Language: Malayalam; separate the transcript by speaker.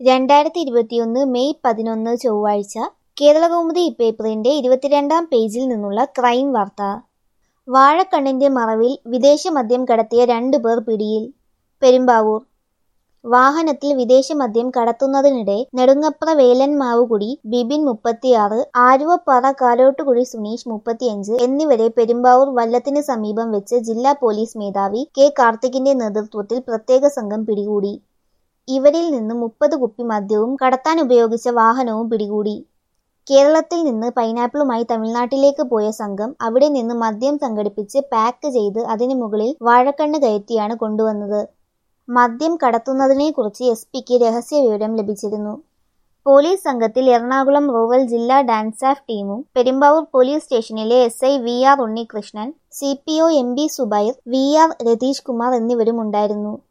Speaker 1: രണ്ടായിരത്തി ഇരുപത്തിയൊന്ന് മെയ് പതിനൊന്ന് ചൊവ്വാഴ്ച കേരളകൗമുദി പേപ്പറിന്റെ ഇരുപത്തിരണ്ടാം പേജിൽ നിന്നുള്ള ക്രൈം വാർത്ത വാഴക്കണ്ണിന്റെ മറവിൽ വിദേശമദ്യം കടത്തിയ രണ്ടു പേർ പിടിയിൽ പെരുമ്പാവൂർ വാഹനത്തിൽ വിദേശമദ്യം കടത്തുന്നതിനിടെ നെടുങ്ങപ്ര വേലന്മാവുകുടി ബിബിൻ മുപ്പത്തിയാറ് ആലുവപ്പാറ കാലോട്ടുകുഴി സുനീഷ് മുപ്പത്തിയഞ്ച് എന്നിവരെ പെരുമ്പാവൂർ വല്ലത്തിന് സമീപം വെച്ച് ജില്ലാ പോലീസ് മേധാവി കെ കാർത്തികിന്റെ നേതൃത്വത്തിൽ പ്രത്യേക സംഘം പിടികൂടി ഇവരിൽ നിന്ന് മുപ്പത് കുപ്പി മദ്യവും കടത്താൻ ഉപയോഗിച്ച വാഹനവും പിടികൂടി കേരളത്തിൽ നിന്ന് പൈനാപ്പിളുമായി തമിഴ്നാട്ടിലേക്ക് പോയ സംഘം അവിടെ നിന്ന് മദ്യം സംഘടിപ്പിച്ച് പാക്ക് ചെയ്ത് അതിനു മുകളിൽ വാഴക്കണ്ണ് കയറ്റിയാണ് കൊണ്ടുവന്നത് മദ്യം കടത്തുന്നതിനെക്കുറിച്ച് എസ് പിക്ക് രഹസ്യവിവരം ലഭിച്ചിരുന്നു പോലീസ് സംഘത്തിൽ എറണാകുളം റൂറൽ ജില്ലാ ഡാൻസാഫ് ടീമും പെരുമ്പാവൂർ പോലീസ് സ്റ്റേഷനിലെ S I V R Unnikrishnan C P O M B Subair V R Ratheesh Kumar എന്നിവരും ഉണ്ടായിരുന്നു